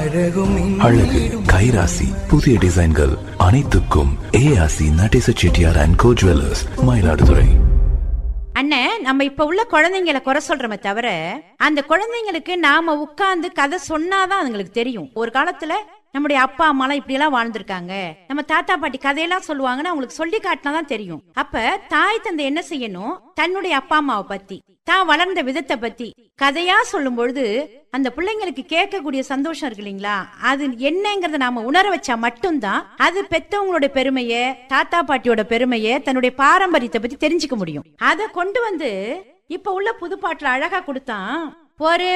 அழகும் அழகு கைராசி புதிய டிசைன்கள் அனைத்துக்கும் ஏஆசி Natesa Chettiar and co jewellers Mayiladuthurai அண்ணே நம்ம இப்ப உள்ள குழந்தைங்களை குறை சொல்றோமே தவிர அந்த குழந்தைங்களுக்கு நாம உட்கார்ந்து கதை சொன்னாதான் அதுங்களுக்கு தெரியும் ஒரு காலத்துல நம்முடைய அப்பா அம்மா எல்லாம் இப்படி எல்லாம் வாழ்ந்திருக்காங்க நம்ம தாத்தா பாட்டி கதையெல்லாம் சொல்லுவாங்கன்னு அவங்களுக்கு சொல்லி காட்டினாதான் தெரியும் அப்ப தாய் தந்தை என்ன செய்யணும் தன்னுடைய அப்பா அம்மாவை பத்தி தான் வளர்ந்த விதத்தை பத்தி கதையா சொல்லும் பொழுது அந்த பிள்ளைங்களுக்கு கேட்கக்கூடிய சந்தோஷம் இருக்கு இல்லைங்களா அது என்னங்கறத நாம உணர வச்சா மட்டும்தான் அது பெத்தவங்களோட பெருமைய தாத்தா பாட்டியோட பெருமைய தன்னுடைய பாரம்பரியத்தை பத்தி தெரிஞ்சுக்க முடியும் அதை கொண்டு வந்து இப்ப உள்ள புதுப்பாட்டுல அழகா கொடுத்தான் போரு